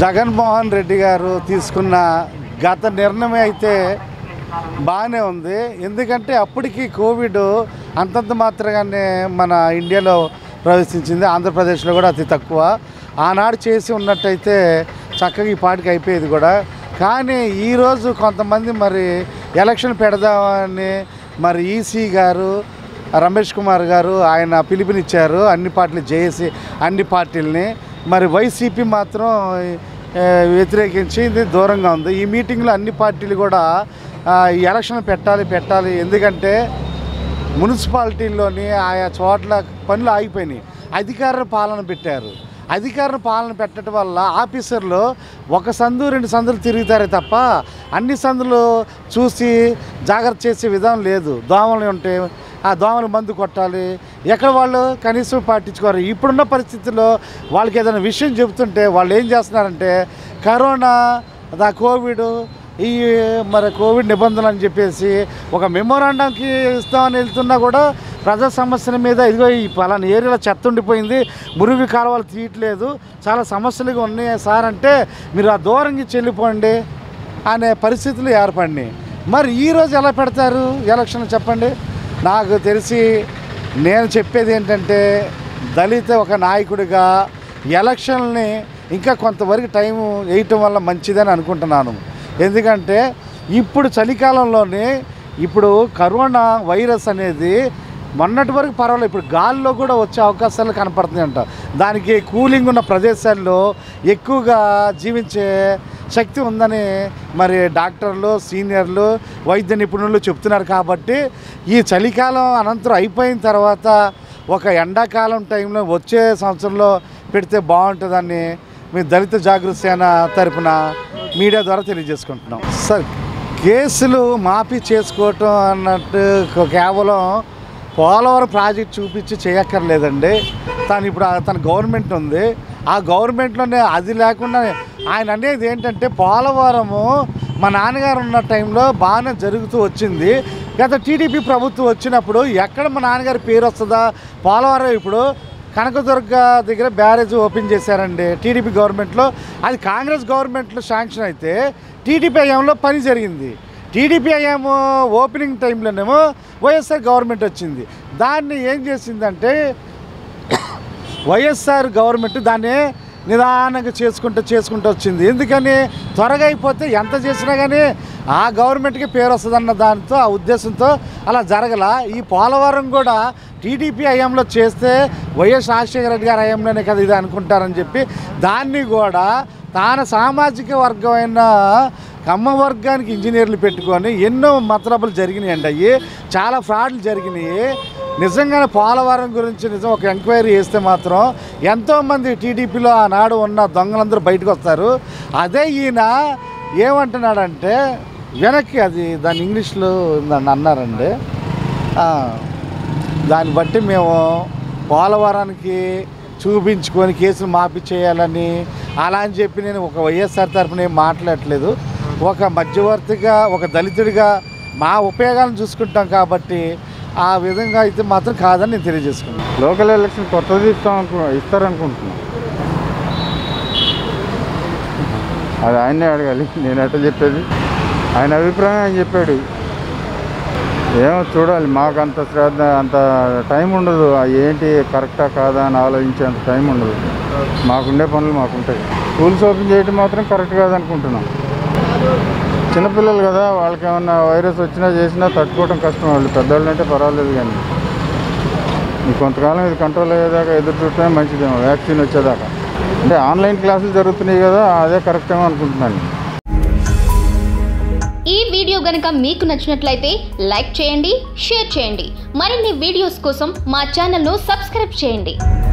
జగన్మోహన్ రెడ్డి గారు తీసుకున్న గత నిర్ణయం అయితే బాగానే ఉంది ఎందుకంటే అప్పటికి కోవిడ్ అంతంత మాత్రగానే మన ఇండియాలో ప్రవేశించింది ఆంధ్రప్రదేశ్లో కూడా అతి తక్కువ ఆనాడు చేసి ఉన్నట్టయితే చక్కగా ఈ పాటికి అయిపోయేది కూడా కానీ ఈరోజు కొంతమంది మరి ఎలక్షన్ పెడదామని మరి ఈసీ గారు రమేష్ కుమార్ గారు ఆయన పిలుపునిచ్చారు అన్ని పార్టీలు జేఏసీ అన్ని పార్టీలని మరి వైసీపీ మాత్రం ఏ, వ్యతిరేకించి ఇది దూరంగా ఉంది ఈ మీటింగ్లో అన్ని పార్టీలు కూడా ఆ, ఈ ఎలక్షన్ పెట్టాలి పెట్టాలి ఎందుకంటే మున్సిపాలిటీల్లోని ఆయా చోట్ల పనులు ఆగిపోయినాయి అధికార పాలన పెట్టారు అధికార పాలన పెట్టడం వల్ల ఆఫీసర్లు ఒక సందు రెండు సందులు తిరుగుతారే తప్ప అన్ని సందులు చూసి జాగ్రత్త చేసే విధానం లేదు దోమలు ఉంటే ఆ దోమలు మందు కొట్టాలి ఎక్కడ వాళ్ళు కనీసం పట్టించుకోరు ఇప్పుడున్న పరిస్థితుల్లో వాళ్ళకి ఏదైనా విషయం చెబుతుంటే వాళ్ళు ఏం చేస్తున్నారంటే కరోనా దా కోవిడ్ ఈ మరి కోవిడ్ నిబంధనలు అని చెప్పేసి ఒక మెమోరాండంకి ఇస్తామని వెళ్తున్నా కూడా ప్రజా సమస్యల మీద ఇదిగో ఈ పలానా ఏరియాలో చెత్త ఉండిపోయింది మురుగు కాలువలు తీయట్లేదు చాలా సమస్యలుగా ఉన్నాయి సార్ అంటే మీరు ఆ దూరంగా చెల్లిపోండి అనే పరిస్థితులు ఏర్పడినాయి మరి ఈరోజు ఎలా పెడతారు ఎలక్షన్ చెప్పండి నాకు తెలిసి నేను చెప్పేది ఏంటంటే దళిత ఒక నాయకుడిగా ఎలక్షన్ని ఇంకా కొంతవరకు టైం వేయటం వల్ల మంచిదని అనుకుంటున్నాను ఎందుకంటే ఇప్పుడు చలికాలంలోనే ఇప్పుడు కరోనా వైరస్ అనేది మొన్నటి వరకు పర్వాలేదు ఇప్పుడు గాల్లో కూడా వచ్చే అవకాశాలు కనపడుతున్నాయంట దానికి కూలింగ్ ఉన్న ప్రదేశాల్లో ఎక్కువగా జీవించే శక్తి ఉందని మరి డాక్టర్లు సీనియర్లు వైద్య నిపుణులు చెప్తున్నారు కాబట్టి ఈ చలికాలం అనంతరం అయిపోయిన తర్వాత ఒక ఎండాకాలం టైంలో వచ్చే సంవత్సరంలో పెడితే బాగుంటుందని మీ దళిత జాగృతి సేన తరపున మీడియా ద్వారా తెలియజేసుకుంటున్నాం సార్ కేసులు మాఫీ చేసుకోవటం అన్నట్టు కేవలం పోలవరం ప్రాజెక్ట్ చూపించి చేయక్కర్లేదండి తను ఇప్పుడు ఆ- తన గవర్నమెంట్ ఉంది ఆ గవర్నమెంట్లోనే అది లేకుండా ఆయన అనేది ఏంటంటే పోలవరము మా నాన్నగారు ఉన్న టైంలో బాగానే జరుగుతూ వచ్చింది గత టీడీపీ ప్రభుత్వం వచ్చినప్పుడు ఎక్కడ మా నాన్నగారి పేరు వస్తుందా పోలవరం ఇప్పుడు కనకదుర్గ దగ్గర బ్యారేజ్ ఓపెన్ చేశారండి టీడీపీ గవర్నమెంట్లో అది కాంగ్రెస్ గవర్నమెంట్లో శాంక్షన్ అయితే టీడీపీ హయాంలో పని జరిగింది టీడీపీ హయాం ఓపెనింగ్ టైంలోనేమో వైఎస్ఆర్ గవర్నమెంట్ వచ్చింది దాన్ని ఏం చేసిందంటే వైఎస్ఆర్ గవర్నమెంట్ దాన్ని నిదానంగా చేసుకుంటూ చేసుకుంటూ వచ్చింది ఎందుకని త్వరగా అయిపోతే ఎంత చేసినా కానీ ఆ గవర్నమెంట్కి పేరు వస్తుందన్న దానితో ఆ ఉద్దేశంతో అలా జరగల ఈ పోలవరం కూడా టీడీపీ హయాంలో చేస్తే వైఎస్ రాజశేఖర రెడ్డి గారి హయాంలోనే కదా ఇది అనుకుంటారని చెప్పి దాన్ని కూడా తాను సామాజిక వర్గమైన కమ్మ వర్గానికి ఇంజనీర్లు పెట్టుకొని ఎన్నో మతలబులు జరిగినాయి అండి అవి చాలా ఫ్రాడ్లు జరిగినాయి నిజంగానే పోలవరం గురించి నిజం ఒక ఎంక్వైరీ చేస్తే మాత్రం ఎంతోమంది టీడీపీలో ఆనాడు ఉన్న దొంగలందరూ బయటకు వస్తారు అదే ఈయన ఏమంటున్నాడంటే వెనక్కి అది దాని ఇంగ్లీష్లో దాన్ని అన్నారండి ఆ, దాన్ని బట్టి మేము పోలవరానికి చూపించుకొని కేసులు మాఫీ చేయాలని అలా అని చెప్పి నేను ఒక వైఎస్ఆర్ తరఫున ఏం మాట్లాడట్లేదు ఒక మధ్యవర్తిగా ఒక దళితుడిగా మా ఉపయోగాలను చూసుకుంటాం కాబట్టి ఆ విధంగా అయితే మాత్రం కాదని నేను తెలియజేసుకున్నాను లోకల్ ఎలక్షన్ కొత్తది ఇస్తాం అనుకు ఇస్తారనుకుంటున్నాను అది ఆయన్నే అడగాలి నేను ఎట్లా చెప్పేది ఆయన అభిప్రాయం ఆయన చెప్పాడు ఏమో చూడాలి మాకు అంత శ్రద్ధ అంత టైం ఉండదు ఆ ఏంటి కరెక్టా కాదా అని ఆలోచించేంత టైం ఉండదు మాకుండే పనులు మాకుంటాయి స్కూల్స్ ఓపెన్ చేయడం మాత్రం కరెక్ట్ కాదనుకుంటున్నాం చిన్నపిల్లలు కదా వాళ్ళకి ఏమన్నా వైరస్ వచ్చినా చేసినా తట్టుకోవడం కష్టం వాళ్ళు పెద్దవాళ్ళు అంటే పర్వాలేదు కానీ ఈ కొంతకాలం ఇది కంట్రోల్ అయ్యేదాకా ఎదురు చూడటమే మంచిదేమో వ్యాక్సిన్ వచ్చేదాకా అంటే ఆన్లైన్ క్లాసులు జరుగుతున్నాయి కదా అదే కరెక్ట్ ఏమో అనుకుంటున్నాను ఈ వీడియో గనుక మీకు నచ్చినట్లయితే లైక్ చేయండి షేర్ చేయండి మరిన్ని వీడియోస్ కోసం మా ఛానల్ను సబ్స్క్రైబ్ చేయండి